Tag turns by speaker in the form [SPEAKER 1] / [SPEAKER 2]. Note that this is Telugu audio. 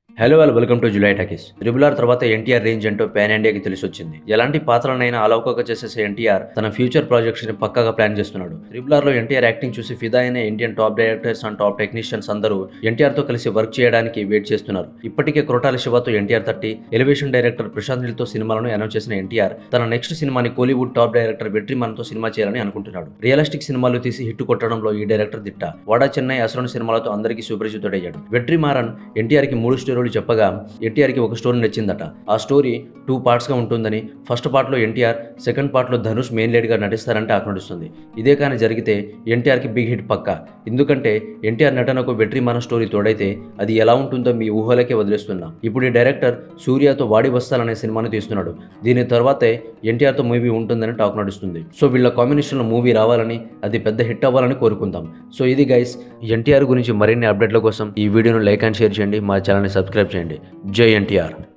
[SPEAKER 1] hello well welcome to July talkies triple R తర్వాత ఎన్టీఆర్ రేంజ్ అంటూ పాన్ ఇండియాకి తెలిసి వచ్చింది ఎలాంటి పాత్రలనైనా అలౌకగా చేసేసే ఎన్టీఆర్ తన ఫ్యూచర్ ప్రాజెక్ట్స్ ని పక్కాగా ప్లాన్ చేస్తున్నాడు త్రిబులార్ లో ఎన్టీఆర్ యాక్టింగ్ చూసి ఫిదా అయిన Indian top directors and top technicians అందరూ ఎన్టీఆర్ తో కలిసి వర్క్ చేయడానికి వెయిట్ చేస్తున్నారు ఇప్పటికే క్రోటాల శివతో ఎన్టీఆర్ తట్టి ఎలివేషన్ డైరెక్టర్ ప్రశాంత్ నీల్ తో సినిమాలను అనౌన్స్ చేసిన ఎన్టీఆర్ తన నెక్స్ట్ సినిమాని కోలీవుడ్ టాప్ డైరెక్టర్ వెట్రిమాన్ తో సినిమా చేయాలని అనుకుంటున్నాడు రియలిస్టిక్ సినిమాలు తీసి హిట్ కొట్టడంలో ఈ డైరెక్టర్ దిట్ట వాడా చెన్నై అసలు సినిమాలతో అందరికీ సుపరిచితుడయ్యాడు వెట్రిమారన్ ఎన్టీఆర్ కి మూడు స్టోరీలు చెప్పగా ఎన్టీఆర్ కి ఒక స్టోరీ నచ్చిందట ఆ స్టోరీ టూ పార్ట్స్ గా ఉంటుందని ఫస్ట్ పార్ట్ లో ఎన్టీఆర్ సెకండ్ పార్ట్ లో ధనుష్ మెయిన్ లీడ్ గా నటిస్తారంటే ఆకర్షిస్తుంది ఇదే కానీ జరిగితే ఎన్టీఆర్ కి బిగ్ హిట్ పక్క ఎందుకంటే ఎన్టీఆర్ నటనకు వెట్రిమారన్ స్టోరీ తోడైతే అది ఎలా ఉంటుందో మీ ఊహలకే వదిలేస్తున్నా ఇప్పుడు ఈ డైరెక్టర్ సూర్యతో వాడి వస్తాలనే సినిమాను తీస్తున్నాడు దీని తర్వాతే ఎన్టీఆర్తో మూవీ ఉంటుందని టాక్ నడుస్తుంది సో వీళ్ళ కాంబినేషన్లో మూవీ రావాలని అది పెద్ద హిట్ అవ్వాలని కోరుకుందాం సో ఇది గైస్ ఎన్టీఆర్ గురించి మరిన్ని అప్డేట్ల కోసం ఈ వీడియోను లైక్ అండ్ షేర్ చేయండి మా ఛానల్ని సబ్స్క్రైబ్ చేయండి జై ఎన్టీఆర్